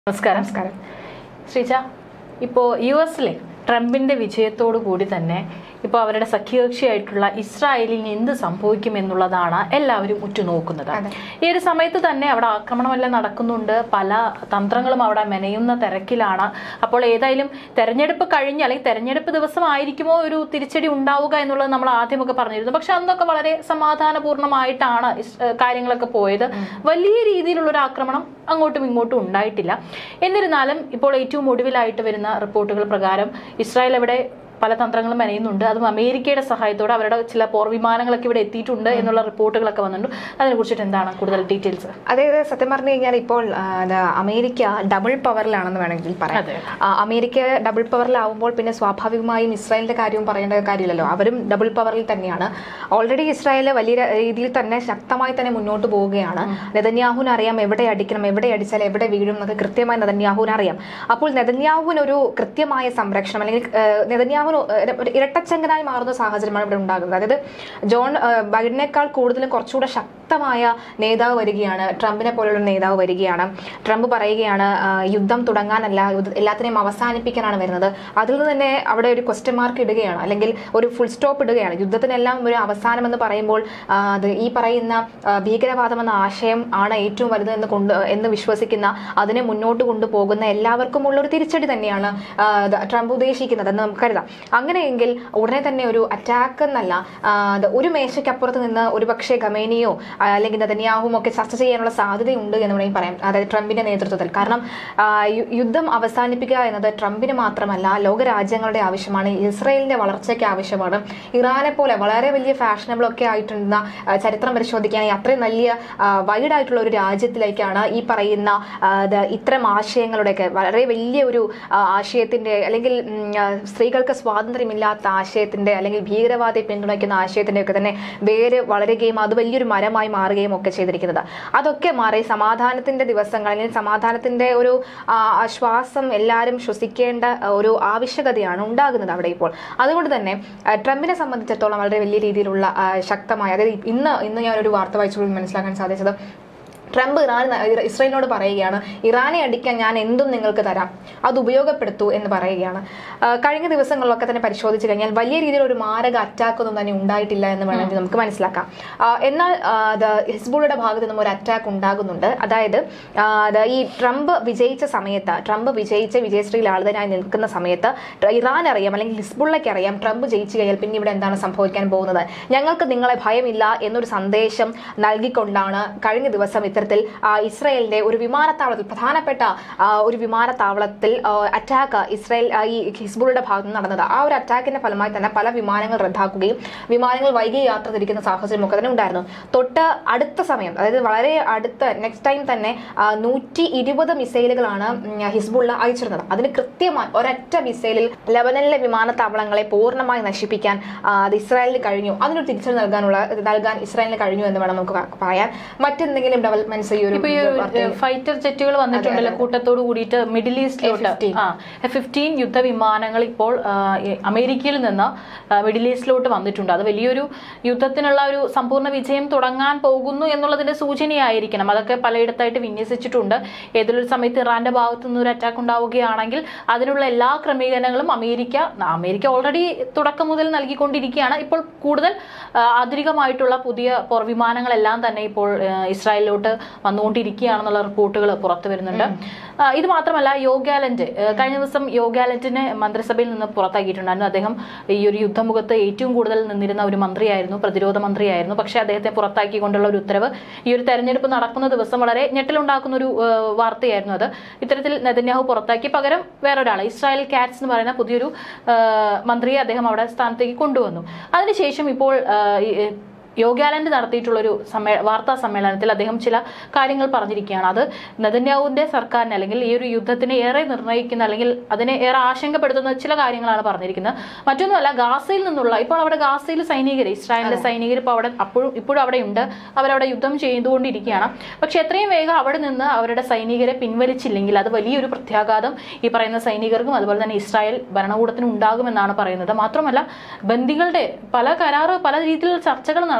നമസ്കാരം നമസ്കാരം ശ്രീജ ഇപ്പോൾ യു എസിലെ ട്രംപിന്റെ വിജയത്തോടു കൂടി തന്നെ ഇപ്പോൾ അവരുടെ സഖ്യകക്ഷിയായിട്ടുള്ള ഇസ്രായേലിന് എന്ത് സംഭവിക്കും എന്നുള്ളതാണ് എല്ലാവരും ഉറ്റുനോക്കുന്നത് ഈ ഒരു സമയത്ത് തന്നെ അവിടെ ആക്രമണമെല്ലാം നടക്കുന്നുണ്ട് പല തന്ത്രങ്ങളും അവിടെ മെനയുന്ന തിരക്കിലാണ് അപ്പോൾ ഏതായാലും തെരഞ്ഞെടുപ്പ് കഴിഞ്ഞ് അല്ലെങ്കിൽ തെരഞ്ഞെടുപ്പ് ദിവസമായിരിക്കുമോ ഒരു തിരിച്ചടി ഉണ്ടാവുക എന്നുള്ളത് നമ്മൾ ആദ്യമൊക്കെ പറഞ്ഞിരുന്നു പക്ഷെ അന്നൊക്കെ വളരെ സമാധാനപൂർണ്ണമായിട്ടാണ് ഇസ്- ഏഹ് കാര്യങ്ങളൊക്കെ പോയത് വലിയ രീതിയിലുള്ള ഒരു ആക്രമണം അങ്ങോട്ടും ഇങ്ങോട്ടും ഉണ്ടായിട്ടില്ല എന്നിരുന്നാലും ഇപ്പോൾ ഏറ്റവും ഒടുവിലായിട്ട് വരുന്ന റിപ്പോർട്ടുകൾ പ്രകാരം ഇസ്രായേൽ അവിടെ പല തന്ത്രങ്ങളും മെനയുന്നുണ്ട് അതും അമേരിക്കയുടെ സഹായത്തോടെ അവരുടെ ചില പോർ വിമാനങ്ങളൊക്കെ ഇവിടെ എത്തിയിട്ടുണ്ട് എന്നുള്ള റിപ്പോർട്ടുകളൊക്കെ വന്നിട്ടുണ്ട് അതിനെ കുറിച്ചിട്ട് എന്താണ് കൂടുതൽ ഡീറ്റെയിൽസ് അതായത് സത്യം പറഞ്ഞു കഴിഞ്ഞാൽ ഇപ്പോൾ ആ, ഇത് അമേരിക്ക ഡബിൾ പവറിലാണെന്ന് വേണമെങ്കിൽ പറയാം അതെ. ആ, അമേരിക്ക ഡബിൾ പവറിലാവുമ്പോൾ പിന്നെ സ്വാഭാവികമായും ഇസ്രായേലിന്റെ കാര്യവും പറയേണ്ട കാര്യമില്ലല്ലോ അവരും ഡബിൾ പവറിൽ തന്നെയാണ് ഓൾറെഡി ഇസ്രായേൽ വലിയ രീതിയിൽ തന്നെ ശക്തമായി തന്നെ മുന്നോട്ട് പോവുകയാണ് നെതന്യാഹുവിന് അറിയാം എവിടെ അടിക്കണം എവിടെ അടിച്ചാൽ എവിടെ വീഴും എന്നൊക്കെ കൃത്യമായി നെതന്യാഹുവിന് അറിയാം അപ്പോൾ നെതന്യാഹുവിന് ഒരു കൃത്യമായ സംരക്ഷണം അല്ലെങ്കിൽ ഏഹ്, നെതന്യാഹുവിന് ഒരു ഇരട്ടച്ചങ്കനായി മാറുന്ന സാഹചര്യമാണ് ഇവിടെ ഉണ്ടാകുന്നത് അതായത് ജോൺ ഏഹ്, ബൈഡനേക്കാൾ കൂടുതലും കുറച്ചുകൂടെ ശക്തമായ നേതാവ് വരികയാണ് ട്രംപിനെ പോലുള്ള നേതാവ് വരികയാണ് ട്രംപ് പറയുകയാണ് ആ, യുദ്ധം തുടങ്ങാനല്ല യുദ്ധ- എല്ലാത്തിനെയും അവസാനിപ്പിക്കാനാണ് വരുന്നത് അതിൽ നിന്ന് തന്നെ അവിടെ ഒരു ക്വസ്റ്റ്യൻ മാർക്ക് ഇടുകയാണ് അല്ലെങ്കിൽ ഒരു ഫുൾ സ്റ്റോപ്പ് ഇടുകയാണ് യുദ്ധത്തിനെല്ലാം ഒരു അവസാനം എന്ന് പറയുമ്പോൾ ആ, അത് ഈ പറയുന്ന ആ, ഭീകരവാദം എന്ന ആശയം ആണ് ഏറ്റവും വലുത് എന്ന് കൊണ്ട് എന്ന് വിശ്വസിക്കുന്ന അതിനെ മുന്നോട്ട് കൊണ്ടുപോകുന്ന എല്ലാവർക്കും ഉള്ള ഒരു തിരിച്ചടി തന്നെയാണ് ആ, ഇത് ട്രംപ് ഉദ്ദേശിക്കുന്നത് എന്ന് നമുക്ക് കരുതാം അങ്ങനെയെങ്കിൽ ഉടനെ തന്നെ ഒരു അറ്റാക്ക് എന്നല്ല ആ, അത് ഒരു മേശയ്ക്കപ്പുറത്ത് നിന്ന് ഒരുപക്ഷെ ഖമേനിയോ ആ, അല്ലെങ്കിൽ നെതന്യാഹുവും ഒക്കെ ചർച്ച ചെയ്യാനുള്ള സാധ്യതയുണ്ട് എന്ന് വേണമെങ്കിൽ പറയാം അതായത് ട്രംപിന്റെ നേതൃത്വത്തിൽ കാരണം ആ, യു- യുദ്ധം അവസാനിപ്പിക്കുക എന്നത് ട്രംപിന് മാത്രമല്ല ലോകരാജ്യങ്ങളുടെ ആവശ്യമാണ് ഇസ്രയേലിന്റെ വളർച്ചയ്ക്ക് ആവശ്യമാണ് ഇറാനെ പോലെ വളരെ വലിയ ഫാഷനബിൾ ഒക്കെ ആയിട്ടുള്ള ആ, ചരിത്രം പരിശോധിക്കുകയാണെങ്കിൽ അത്രയും വലിയ വൈഡ് ആയിട്ടുള്ള ഒരു രാജ്യത്തിലേക്കാണ് ഈ പറയുന്ന ആ, ഇത് ഇത്തരം ആശയങ്ങളുടെയൊക്കെ വളരെ വലിയ ഒരു ആ, ആശയത്തിന്റെ അല്ലെങ്കിൽ ഉം, ആ, സ്ത്രീകൾക്ക് സ്വാതന്ത്ര്യമില്ലാത്ത ആശയത്തിന്റെ അല്ലെങ്കിൽ ഭീകരവാദത്തെ പിന്തുണയ്ക്കുന്ന ആശയത്തിന്റെ ഒക്കെ തന്നെ വേര് വളരുകയും അത് വലിയൊരു മരമായി മാറുകയും ഒക്കെ ചെയ്തിരിക്കുന്നത് അതൊക്കെ മാറി സമാധാനത്തിന്റെ ദിവസങ്ങൾ അല്ലെങ്കിൽ സമാധാനത്തിന്റെ ഒരു ആ, ശ്വാസം എല്ലാവരും ശ്വസിക്കേണ്ട ഒരു ആവശ്യകതയാണ് ഉണ്ടാകുന്നത് അവിടെ ഇപ്പോൾ അതുകൊണ്ട് തന്നെ ആ, ട്രംപിനെ സംബന്ധിച്ചിടത്തോളം വളരെ വലിയ രീതിയിലുള്ള ആ, ശക്തമായ അതായത് ഇന്ന് ഇന്ന് ഞാൻ ഒരു വാർത്ത വായിച്ചപ്പോൾ മനസ്സിലാക്കാൻ സാധിച്ചത് ട്രംപ് ഇറാൻ ഇസ്രയേലിനോട് പറയുകയാണ് ഇറാനെ അടിക്കാൻ ഞാൻ എന്തും നിങ്ങൾക്ക് തരാം അത് ഉപയോഗപ്പെടുത്തൂ എന്ന് പറയുകയാണ് ആ, കഴിഞ്ഞ ദിവസങ്ങളിലൊക്കെ തന്നെ പരിശോധിച്ചു കഴിഞ്ഞാൽ വലിയ രീതിയിൽ ഒരു മാരക അറ്റാക്ക് ഒന്നും തന്നെ ഉണ്ടായിട്ടില്ല എന്ന് വേണമെങ്കിൽ നമുക്ക് മനസ്സിലാക്കാം ആ, എന്നാൽ ആ, അത് ഹിസ്ബുളുടെ ഭാഗത്ത് നിന്നും ഒരു അറ്റാക്ക് ഉണ്ടാകുന്നുണ്ട് അതായത് ആ, അത് ഈ ട്രംപ് വിജയിച്ച സമയത്ത് ട്രംപ് വിജയിച്ച് വിജയശ്രീ ലാളിതനായി നിൽക്കുന്ന സമയത്ത് ട്ര- ഇറാൻ അറിയാം അല്ലെങ്കിൽ ഹിസ്ബുള്ളയ്ക്ക് അറിയാം ട്രംപ് ജയിച്ചു കഴിഞ്ഞാൽ പിന്നെ ഇവിടെ എന്താണ് സംഭവിക്കാൻ പോകുന്നത് ഞങ്ങൾക്ക് നിങ്ങളെ ഭയമില്ല എന്നൊരു സന്ദേശം നൽകിക്കൊണ്ടാണ് കഴിഞ്ഞ ദിവസം ഇത്തരത്തിൽ ആ, ഇസ്രായേലിന്റെ ഒരു വിമാനത്താവളത്തിൽ പ്രധാനപ്പെട്ട ആ, ഒരു വിമാനത്താവളത്തിൽ അറ്റാക്ക് ഇസ്രായേൽ ആ, ഈ ഹിസ്ബുളുടെ ഭാഗത്ത് നിന്ന് നടന്നത് ആ ഒരു അറ്റാക്കിന്റെ ഫലമായി തന്നെ പല വിമാനങ്ങൾ റദ്ദാക്കുകയും വിമാനങ്ങൾ വൈകി യാത്ര തിരിക്കുന്ന സാഹചര്യം ഒക്കെ തന്നെ ഉണ്ടായിരുന്നു തൊട്ട് അടുത്ത സമയം അതായത് വളരെ അടുത്ത നെക്സ്റ്റ് ടൈം തന്നെ നൂറ്റി ഇരുപത് മിസൈലുകളാണ് ഉം, ഹിസ്ബുള്ള അയച്ചിരുന്നത് അതിന് കൃത്യമായി ഒരൊറ്റ മിസൈലിൽ ലെബനനിലെ വിമാനത്താവളങ്ങളെ പൂർണ്ണമായി നശിപ്പിക്കാൻ ആ, അത് ഇസ്രായേലിന് കഴിഞ്ഞു അതിനൊരു തിരിച്ചടി നൽകാനുള്ള നൽകാൻ ഇസ്രായേലിന് കഴിഞ്ഞു എന്ന് വേണം നമുക്ക് പ- പറയാൻ മറ്റെന്തെങ്കിലും ഡെവലപ്മെന്റ്സ് ഈ ഒരു ഇപ്പൊ ഈ വാർത്തയിൽ ഫൈറ്റർ ജെറ്റുകൾ വന്നിട്ടുണ്ടല്ലോ കൂട്ടത്തോട് കൂടിയിട്ട് മിഡിൽ ഈസ്റ്റിലോട്ട് F-15. ആ എഫ് ഫിഫ്റ്റീൻ യുദ്ധവിമാനങ്ങൾ ഇപ്പോൾ ആ, ഈ അമേരിക്കയിൽ നിന്ന് ആ, മിഡിൽ ഈസ്റ്റിലോട്ട് വന്നിട്ടുണ്ട് അത് വലിയൊരു യുദ്ധത്തിനുള്ള ഒരു സമ്പൂർണ്ണ വിജയം തുടങ്ങാൻ പോകുന്നു എന്നുള്ളതിന്റെ സൂചനയായിരിക്കണം അതൊക്കെ പലയിടത്തായിട്ട് വിന്യസിച്ചിട്ടുണ്ട് ഏതൊരു സമയത്ത് ഇറാന്റെ ഭാഗത്തു നിന്ന് ഒരു അറ്റാക്ക് ഉണ്ടാവുകയാണെങ്കിൽ അതിനുള്ള എല്ലാ ക്രമീകരണങ്ങളും അമേരിക്ക അമേരിക്ക ഓൾറെഡി തുടക്കം മുതൽ നൽകിക്കൊണ്ടിരിക്കുകയാണ് ഇപ്പോൾ കൂടുതൽ ആ, ആധുനികമായിട്ടുള്ള പുതിയ പോർവിമാനങ്ങളെല്ലാം തന്നെ ഇപ്പോൾ ആ, ഇസ്രായേലിലോട്ട് വന്നുകൊണ്ടിരിക്കുകയാണെന്നുള്ള റിപ്പോർട്ടുകൾ പുറത്തു വരുന്നുണ്ട് ആ, ഇത് മാത്രമല്ല യോഗാലന്റ് ആ, കഴിഞ്ഞ ദിവസം യോഗാലന്റിനെ മന്ത്രിസഭയിൽ നിന്ന് പുറത്താക്കിയിട്ടുണ്ടായിരുന്നു അദ്ദേഹം ഈ ഒരു യുദ്ധമുഖത്ത് ഏറ്റവും കൂടുതൽ നിന്നിരുന്ന ഒരു മന്ത്രിയായിരുന്നു പ്രതിരോധ മന്ത്രിയായിരുന്നു പക്ഷേ അദ്ദേഹത്തെ പുറത്താക്കിക്കൊണ്ടുള്ള ഒരു ഉത്തരവ് ഈ ഒരു തെരഞ്ഞെടുപ്പ് നടക്കുന്ന ദിവസം വളരെ ഞെട്ടലുണ്ടാക്കുന്ന ഒരു ആ, വാർത്തയായിരുന്നു അത് ഇത്തരത്തിൽ നെതന്യാഹു പുറത്താക്കി പകരം വേറൊരാൾ ഇസ്രായേൽ കാറ്റ്സ് എന്ന് പറയുന്ന പുതിയൊരു ആ, മന്ത്രിയെ അദ്ദേഹം അവിടെ സ്ഥാനത്തേക്ക് കൊണ്ടുവന്നു അതിനുശേഷം ഇപ്പോൾ ആ, ഈ- യോഗാലൻഡ് നടത്തിയിട്ടുള്ള ഒരു സമ്മേ വാർത്താ സമ്മേളനത്തിൽ അദ്ദേഹം ചില കാര്യങ്ങൾ പറഞ്ഞിരിക്കുകയാണ് അത് നെതന്യാഹുവിന്റെ സർക്കാരിനെ അല്ലെങ്കിൽ ഈ ഒരു യുദ്ധത്തിനെ ഏറെ നിർണ്ണയിക്കുന്ന അല്ലെങ്കിൽ അതിനെ ഏറെ ആശങ്കപ്പെടുത്തുന്ന ചില കാര്യങ്ങളാണ് പറഞ്ഞിരിക്കുന്നത് മറ്റൊന്നുമല്ല ഗാസയിൽ നിന്നുള്ള ഇപ്പോൾ അവിടെ ഗാസയിൽ സൈനികർ ഇസ്രായേലിലെ സൈനികർ ഇപ്പോൾ അവിടെ അപ്പോഴും ഇപ്പോഴും അവിടെ ഉണ്ട് അവരവിടെ യുദ്ധം ചെയ്തുകൊണ്ടിരിക്കുകയാണ് പക്ഷെ എത്രയും വേഗം അവിടെ നിന്ന് അവരുടെ സൈനികരെ പിൻവലിച്ചില്ലെങ്കിൽ അത് വലിയൊരു പ്രത്യാഘാതം ഈ പറയുന്ന സൈനികർക്കും അതുപോലെ തന്നെ ഇസ്രായേൽ ഭരണകൂടത്തിനും ഉണ്ടാകുമെന്നാണ് പറയുന്നത് മാത്രമല്ല ബന്ദികളുടെ പല കരാറ് പല രീതിയിലുള്ള ചർച്ചകൾ നടന്നു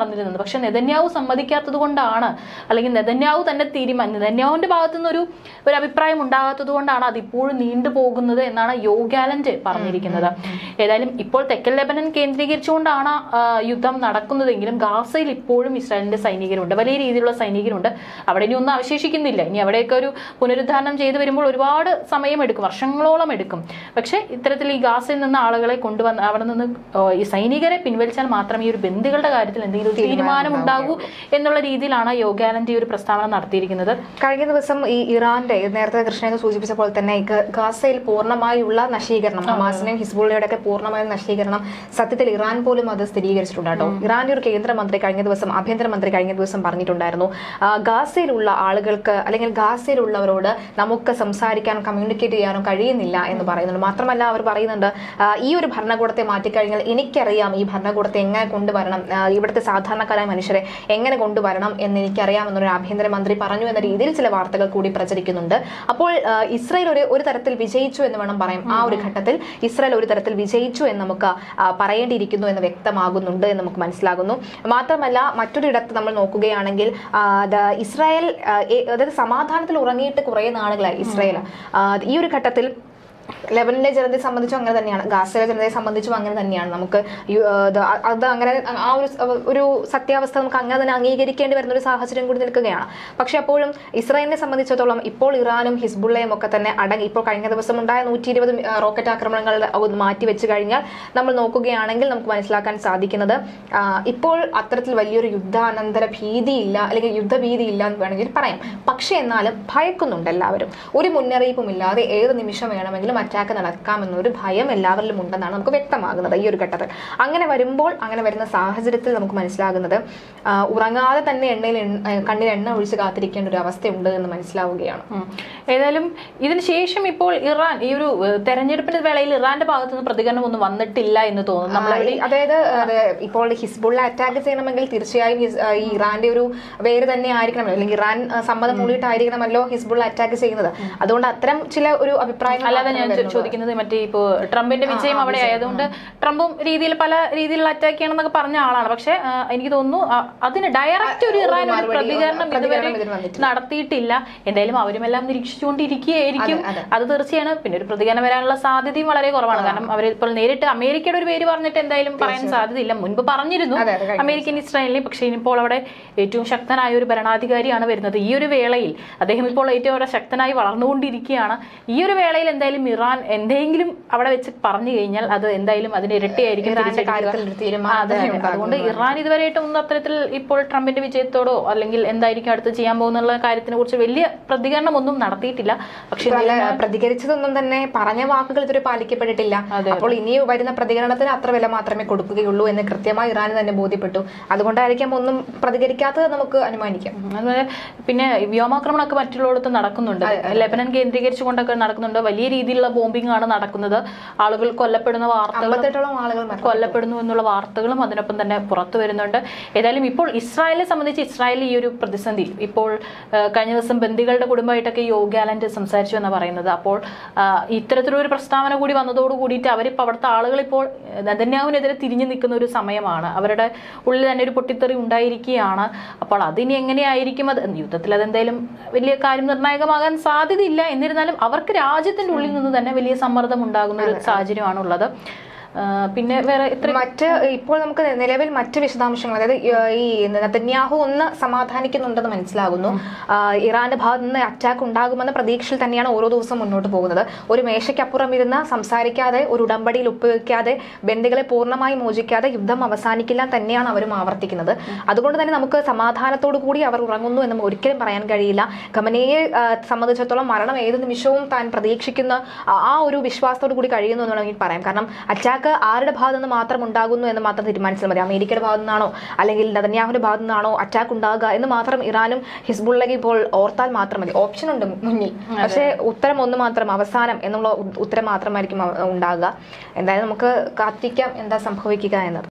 നടന്നിരുന്നത് പക്ഷെ നെതന്യാവു സമ്മതിക്കാത്തത് കൊണ്ടാണ് അല്ലെങ്കിൽ നെതന്യാവു തന്നെ തീരുമാനം നെതന്യാവിന്റെ ഭാഗത്തു നിന്നൊരു ഒരു അഭിപ്രായം ഉണ്ടാകാത്തത് കൊണ്ടാണ് അത് ഇപ്പോഴും നീണ്ടുപോകുന്നത് എന്നാണ് യോഗാലന്റ് പറഞ്ഞിരിക്കുന്നത് ഏതായാലും ഇപ്പോൾ തെക്കൻ ലെബനൻ കേന്ദ്രീകരിച്ചുകൊണ്ടാണ് ആ, യുദ്ധം നടക്കുന്നതെങ്കിലും ഗാസയിൽ ഇപ്പോഴും ഇസ്രായേലിന്റെ സൈനികരുണ്ട് വലിയ രീതിയിലുള്ള സൈനികരുണ്ട് അവിടെ ഇനി ഒന്നും അവശേഷിക്കുന്നില്ല ഇനി അവിടെയൊക്കെ ഒരു പുനരുദ്ധാരണം ചെയ്തു വരുമ്പോൾ ഒരുപാട് സമയമെടുക്കും വർഷങ്ങളോളം എടുക്കും പക്ഷെ ഇത്തരത്തിൽ ഈ ഗാസയിൽ നിന്ന് ആളുകളെ കൊണ്ടുവന്ന് അവിടെ നിന്ന് ആ, ഈ സൈനികരെ പിൻവലിച്ചാൽ മാത്രമേ ഈ ഒരു ബന്ദികളുടെ കാര്യത്തിൽ എന്തെങ്കിലും ഒരു തീരുമാനം ഉണ്ടാകൂ എന്നുള്ള രീതിയിലാണ് യോഗാലന്റ് ഈ ഒരു പ്രസ്താവന നടത്തിയിരിക്കുന്നത് കഴിഞ്ഞ ദിവസം ഈ ഇറാന്റെ നേരത്തെ കൃഷ്ണനെ സൂചിപ്പിച്ച പോലെ തന്നെ ഈ ഗ- ഗാസയിൽ പൂർണ്ണമായുള്ള നശീകരണം ഹമാസിനെയും ഹിസ്ബുള്ളയുടെ ഒക്കെ പൂർണ്ണമായ നശീകരണം സത്യത്തിൽ ഇറാൻ പോലും അത് സ്ഥിരീകരിച്ചിട്ടുണ്ട് കേട്ടോ ഇറാന്റെ ഒരു കേന്ദ്രമന്ത്രി കഴിഞ്ഞ ദിവസം ആഭ്യന്തരമന്ത്രി കഴിഞ്ഞ ദിവസം പറഞ്ഞിട്ടുണ്ടായിരുന്നു ആ, ഗാസയിലുള്ള ആളുകൾക്ക് അല്ലെങ്കിൽ ഗാസയിലുള്ളവരോട് നമുക്ക് സംസാരിക്കാൻ കമ്മ്യൂണിക്കേറ്റ് ചെയ്യാനോ കഴിയുന്നില്ല എന്ന് പറയുന്നുണ്ട് മാത്രമല്ല അവർ പറയുന്നുണ്ട് ആ, ഈ ഒരു ഭരണകൂടത്തെ മാറ്റിക്കഴിഞ്ഞാൽ എനിക്കറിയാം ഈ ഭരണകൂടത്തെ എങ്ങനെ കൊണ്ടുവരണം ആ, ഇവിടുത്തെ സാധാരണക്കാരായ മനുഷ്യരെ എങ്ങനെ കൊണ്ടുവരണം എന്ന് എനിക്കറിയാം എന്നൊരു ആഭ്യന്തരമന്ത്രി പറഞ്ഞു എന്ന രീതിയിൽ ചില വാർത്തകൾ കൂടി പ്രചരിക്കുന്നുണ്ട് അപ്പോൾ ആ, ഇസ്രായേൽ ഒരു ഒരു തരത്തിൽ വിജയിച്ചു എന്ന് വേണം പറയാം ആ ഒരു ഘട്ടത്തിൽ ഇസ്രായേൽ ഒരു തരത്തിൽ വിജയിച്ചു എന്ന് നമുക്ക് ആ, പറയേണ്ടിയിരിക്കുന്നു എന്ന് വ്യക്തമാകുന്നുണ്ട് എന്ന് നമുക്ക് മനസ്സിലാകുന്നു മാത്രമല്ല മറ്റൊരിടത്ത് നമ്മൾ നോക്കുകയാണെങ്കിൽ ആ, ദ- ഇസ്രായേൽ ആ, ഏ- അതായത് സമാധാനത്തിൽ ഉറങ്ങിയിട്ട് കുറേ നാളുകളായി ഇസ്രായേൽ ആ, ഈ ഒരു ഘട്ടത്തിൽ ലെബനിലെ ജനതയെ സംബന്ധിച്ചും അങ്ങനെ തന്നെയാണ് ഗാസയിലെ ജനതയെ സംബന്ധിച്ചും അങ്ങനെ തന്നെയാണ് നമുക്ക് യു- ആ, ഇത് അ- അത് അങ്ങനെ ആ ഒരു സ- ഒരു സത്യാവസ്ഥ നമുക്ക് അങ്ങനെ തന്നെ അംഗീകരിക്കേണ്ടി വരുന്ന ഒരു സാഹചര്യം കൂടി നിൽക്കുകയാണ് പക്ഷെ അപ്പോഴും ഇസ്രായേലിനെ സംബന്ധിച്ചിടത്തോളം ഇപ്പോൾ ഇറാനും ഹിസ്ബുള്ളയും ഒക്കെ തന്നെ അടങ്ങി ഇപ്പോൾ കഴിഞ്ഞ ദിവസം ഉണ്ടായ നൂറ്റി ഇരുപത് റോക്കറ്റ് ആക്രമണങ്ങൾ ഒന്ന് മാറ്റി വെച്ച് കഴിഞ്ഞാൽ നമ്മൾ നോക്കുകയാണെങ്കിൽ നമുക്ക് മനസ്സിലാക്കാൻ സാധിക്കുന്നത് ആ, ഇപ്പോൾ അത്തരത്തിൽ വലിയൊരു യുദ്ധാനന്തര ഭീതിയില്ല അല്ലെങ്കിൽ യുദ്ധഭീതി ഇല്ല എന്ന് വേണമെങ്കിൽ പറയാം പക്ഷെ എന്നാലും ഭയക്കുന്നുണ്ട് എല്ലാവരും ഒരു മുന്നറിയിപ്പും ഇല്ലാതെ ഏത് നിമിഷം വേണമെങ്കിലും അറ്റാക്ക് നടക്കാമെന്നൊരു ഭയം എല്ലാവരിലും ഉണ്ടെന്നാണ് നമുക്ക് വ്യക്തമാകുന്നത് ഈ ഒരു ഘട്ടത്തിൽ അങ്ങനെ വരുമ്പോൾ അങ്ങനെ വരുന്ന സാഹചര്യത്തിൽ നമുക്ക് മനസ്സിലാകുന്നത് ആ, ഉറങ്ങാതെ തന്നെ എണ്ണയിൽ എണ്ണ- ഏ, കണ്ണിൽ എണ്ണ ഒഴിച്ച് കാത്തിരിക്കേണ്ട ഒരു അവസ്ഥയുണ്ട് എന്ന് മനസ്സിലാവുകയാണ് ഉം. ഏതായാലും ഇതിന് ശേഷം ഇപ്പോൾ ഇറാൻ ഈ ഒരു ഏഹ്, തെരഞ്ഞെടുപ്പിന്റെ വേളയിൽ ഇറാന്റെ ഭാഗത്തു നിന്ന് പ്രതികരണം ഒന്നും വന്നിട്ടില്ല എന്ന് തോന്നുന്നു നമ്മൾ ആ, ഈ- അതായത് അത് ഇപ്പോൾ ഹിസ്ബുള്ള അറ്റാക്ക് ചെയ്യണമെങ്കിൽ തീർച്ചയായും ഹിസ്- ആ, ഈ ഇറാന്റെ ഒരു വേര് തന്നെ ആയിരിക്കണമല്ലോ അല്ലെങ്കിൽ ഇറാൻ ആ, സമ്മതം മൂടിയിട്ടായിരിക്കണമല്ലോ ഹിസ്ബുള്ള അറ്റാക്ക് ചെയ്യുന്നത് അതുകൊണ്ട് അത്തരം ചില ഒരു അഭിപ്രായങ്ങൾ അല്ലാതെ ഞാൻ മാത്രമേ ചോ- ചോദിക്കുന്നത് മറ്റേ ഇപ്പോ ട്രംപിന്റെ വിജയം അവിടെ ആയതുകൊണ്ട് ട്രംപും രീതിയിൽ പല രീതിയിലുള്ള അറ്റാക്ക് ചെയ്യണമെന്നൊക്കെ പറഞ്ഞ ആളാണ് പക്ഷെ ആ, എനിക്ക് തോന്നുന്നു ആ, അതിന് ഡയറക്റ്റ് ഒരു ഇറാൻ ഒരു മറുപടി, പ്രതികരണം ഇതുവരെ പ്രതികരണം ഇതിന് വന്നിട്ടില്ല. നടത്തിയിട്ടില്ല എന്തായാലും അവരുമെല്ലാം നിരീക്ഷിച്ചുകൊണ്ടിരിക്കുകയായിരിക്കും അതെ, അത് തീർച്ചയാണ് പിന്നെ ഒരു പ്രതികരണം വരാനുള്ള സാധ്യതയും വളരെ കുറവാണ് കാരണം അവർ ഇപ്പോൾ നേരിട്ട് അമേരിക്കയുടെ ഒരു പേര് പറഞ്ഞിട്ട് എന്തായാലും പറയാൻ സാധ്യതയില്ല മുൻപ് പറഞ്ഞിരുന്നു അതെ, അതെ, കഴിഞ്ഞ അമേരിക്കൻ ഇസ്രായേലിനെ പക്ഷേ ഇപ്പോൾ അവിടെ ഏറ്റവും ശക്തനായ ഒരു ഭരണാധികാരിയാണ് വരുന്നത് ഈ ഒരു വേളയിൽ അദ്ദേഹം ഇപ്പോൾ ഏറ്റവും അവിടെ ശക്തനായി വളർന്നുകൊണ്ടിരിക്കുകയാണ് ഈ ഒരു വേളയിൽ എന്തായാലും ഇറാൻ എന്തെങ്കിലും അവിടെ വെച്ച് പറഞ്ഞു കഴിഞ്ഞാൽ അത് എന്തായാലും അതിന് ഇരട്ടിയായിരിക്കും ഇറാന്റെ തിരിച്ചടിക്കുക. കാര്യത്തിൽ ഒരു തീരുമാനം അതെ, അതെ. തന്നെ അതുകൊണ്ട് ഇറാൻ ഇതുവരെയായിട്ടും ഒന്നും അത്തരത്തിൽ ഇപ്പോൾ ട്രംപിന്റെ വിജയത്തോടോ അല്ലെങ്കിൽ എന്തായിരിക്കും അടുത്ത് ചെയ്യാൻ പോകുന്നുള്ള കാര്യത്തിനെ കുറിച്ച് വലിയ പ്രതികരണം ഒന്നും നടത്തിയിട്ടില്ല പക്ഷെ അല്ല പ്രതികരിച്ചതൊന്നും തന്നെ പറഞ്ഞ വാക്കുകൾ ഇതുവരെ പാലിക്കപ്പെട്ടിട്ടില്ല അതെ. അപ്പോൾ ഇനി വരുന്ന പ്രതികരണത്തിന് അത്ര വില മാത്രമേ കൊടുക്കുകയുള്ളൂ എന്ന് കൃത്യമായി ഇറാന് തന്നെ ബോധ്യപ്പെട്ടു അതുകൊണ്ടായിരിക്കാം ഒന്നും പ്രതികരിക്കാത്തത് നമുക്ക് അനുമാനിക്കാം ഉം. അതുപോലെ പിന്നെ വ്യോമാക്രമണമൊക്കെ മറ്റുള്ളിടത്ത് നടക്കുന്നുണ്ട് ലെബനൻ കേന്ദ്രീകരിച്ചുകൊണ്ടൊക്കെ നടക്കുന്നുണ്ട് വലിയ രീതിയിലുള്ള ബോംബിംഗ് ആണ് നടക്കുന്നത് ആളുകൾ കൊല്ലപ്പെടുന്ന വാർത്തകൾ അമ്പത്തെട്ടോളം ആളുകൾ മരണം കൊല്ലപ്പെടുന്നു എന്നുള്ള വാർത്തകളും അതിനൊപ്പം തന്നെ പുറത്തു വരുന്നുണ്ട് ഏതായാലും ഇപ്പോൾ ഇസ്രായേലിനെ സംബന്ധിച്ച് ഇസ്രായേൽ ഈ ഒരു പ്രതിസന്ധി ഇപ്പോൾ ആ, കഴിഞ്ഞ ദിവസം ബന്ദികളുടെ കുടുംബമായിട്ടൊക്കെ യോഗാലൻഡ് സംസാരിച്ചു എന്നാണ് പറയുന്നത് അപ്പോൾ ആ, ഇത്തരത്തിലൊരു പ്രസ്താവന കൂടി വന്നതോട് കൂടിയിട്ട് അവരിപ്പോൾ അവിടുത്തെ ആളുകൾ ഇപ്പോൾ നെതന്യാഹുവിനെതിരെ തിരിഞ്ഞു നിൽക്കുന്ന ഒരു സമയമാണ് അവരുടെ ഉള്ളിൽ തന്നെ ഒരു പൊട്ടിത്തെറി ഉണ്ടായിരിക്കുകയാണ് അപ്പോൾ അതിനി എങ്ങനെയായിരിക്കും അത് യുദ്ധത്തിൽ അതെന്തായാലും വലിയ കാര്യം നിർണായകമാകാൻ സാധ്യതയില്ല എന്നിരുന്നാലും അവർക്ക് രാജ്യത്തിന്റെ ഉള്ളിൽ നിന്ന് തന്നെ വലിയ സമ്മർദ്ദം ഉണ്ടാകുന്ന ഒരു സാഹചര്യമാണുള്ളത് ആ, പിന്നെ വേറെ ഇത്ര മറ്റ് ഇപ്പോൾ നമുക്ക് നിലവിൽ മറ്റ് വിശദാംശങ്ങൾ അതായത് ഈ നെതന്യാഹു ഒന്ന് സമാധാനിക്കുന്നുണ്ടെന്ന് മനസ്സിലാകുന്നു ആ, ഇറാന്റെ ഭാഗത്ത് നിന്ന് അറ്റാക്ക് ഉണ്ടാകുമെന്ന പ്രതീക്ഷയിൽ തന്നെയാണ് ഓരോ ദിവസവും മുന്നോട്ട് പോകുന്നത് ഒരു മേശയ്ക്കപ്പുറം ഇരുന്ന് സംസാരിക്കാതെ ഒരു ഉടമ്പടിയിൽ ഒപ്പുവെക്കാതെ ബന്ദികളെ പൂർണ്ണമായി മോചിക്കാതെ യുദ്ധം അവസാനിക്കില്ല തന്നെയാണ് അവരും ആവർത്തിക്കുന്നത് അതുകൊണ്ട് തന്നെ നമുക്ക് സമാധാനത്തോടു കൂടി അവർ ഉറങ്ങുന്നു എന്ന് ഒരിക്കലും പറയാൻ കഴിയില്ല ഖമനയെ ആ, സംബന്ധിച്ചിടത്തോളം മരണം ഏത് നിമിഷവും താൻ പ്രതീക്ഷിക്കുന്ന ആ- ആ ഒരു വിശ്വാസത്തോടു കൂടി കഴിയുന്നു എന്ന് വേണമെങ്കിൽ പറയാം കാരണം അറ്റാക്ക് ആരുടെ ഭാഗത്തു നിന്ന് മാത്രം ഉണ്ടാകുന്നു എന്ന് മാത്രം തീരുമാനിച്ചാൽ മതി അമേരിക്കയുടെ ഭാഗത്തു നിന്നാണോ അല്ലെങ്കിൽ നദന്യാഹുവിന്റെ ഭാഗത്തു നിന്നാണോ അറ്റാക്ക് ഉണ്ടാകുക എന്ന് മാത്രം ഇറാനും ഹിസ്ബുള്ളയ്ക്ക് ഇപ്പോൾ ഓർത്താൽ മാത്രം മതി ഓപ്ഷൻ ഉണ്ട് മുന്നിൽ പക്ഷേ ഉത്തരം ഒന്ന് മാത്രം അവസാനം എന്നുള്ള ഉ- ഉത്തരം മാത്രമായിരിക്കും അവ- ഉണ്ടാകുക എന്തായാലും നമുക്ക് കാത്തിരിക്കാം എന്താ സംഭവിക്കുക എന്നത്